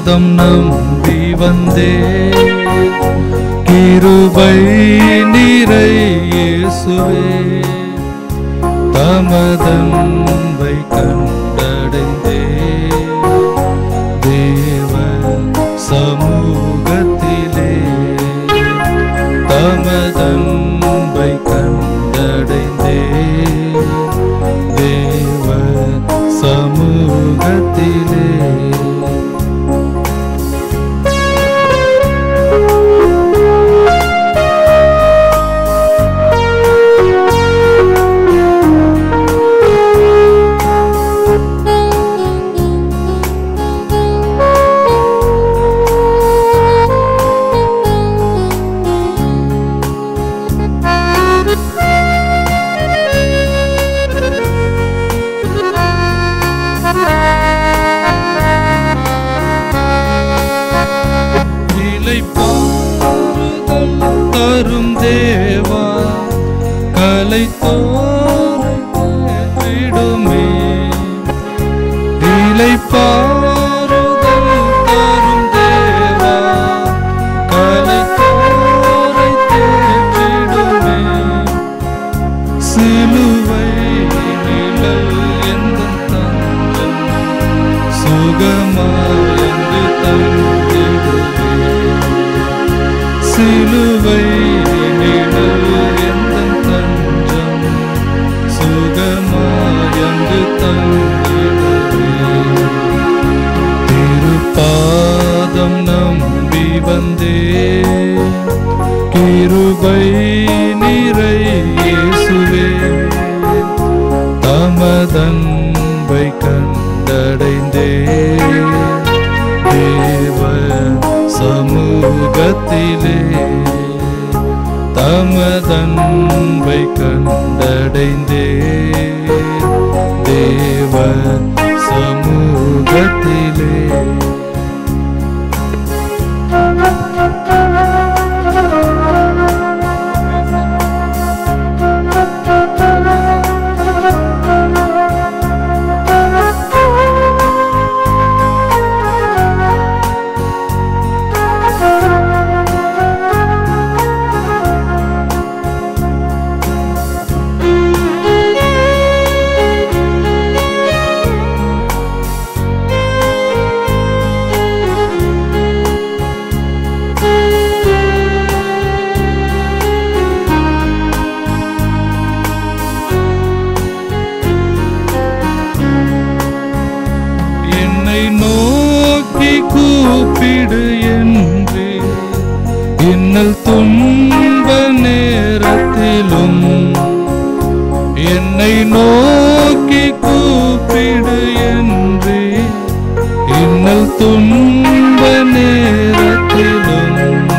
பாதம் நம்பி வந்தே கிருபை நிறை இயேசுவே தமதன்பை கண்டடைந்தே தேவ சமூகத்திலே தமதன்பை கண்டடைந்தே தேவ சமூகத்திலே இலை பாருதல் தரும் தேவா கலை தோறிடுமே இலை பாருதல் தரும் தேவா கலை தோரை தேற்றிடுமே சிலுவை நிழல் எந்தன் தஞ்சம் சுகமாயங்கு தந்திடுவே சிலுவை நிழல் எந்தன் தஞ்சம் சுகமாயங்கு தந்திடுவே திருப்பாதம் நம்பி வந்தே கிருபை நிறை இயேசுவே தமதன்பை கண்டடைந்தே தேவ சமூகத்திலே தமதன்பை கண்டடைந்தே தேவ சமூகத்திலே என்னை நோக்கி கூப்பிடு என்று இன்னல் துன்ப நேரத்திலும் என்னை நோக்கி கூப்பிடு என்று இன்னல் துன்ப நேரத்திலும்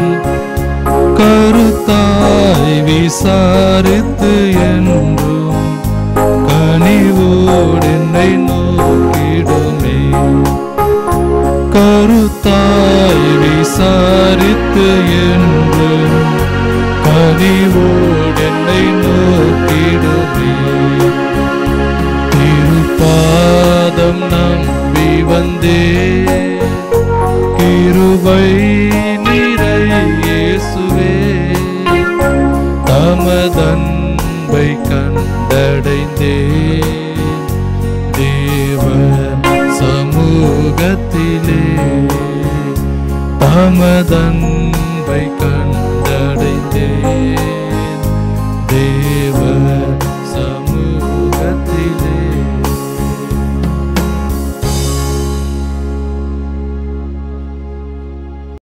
கருத்தாய் விசாரித்து என்றும் கனிவோடு என்னை நோக்கிடுமே கருத்தாய் விசாரித்து என்று கனிவோடு என்னை நோக்கிடுமே திருப்பாதம் நம்பி வந்தே கிருபை நிறை இயேசுவே தமதன்பை கண்டடைந்தே தேவ சமூகத்திலே தமதன்பை கண்டடைந்தே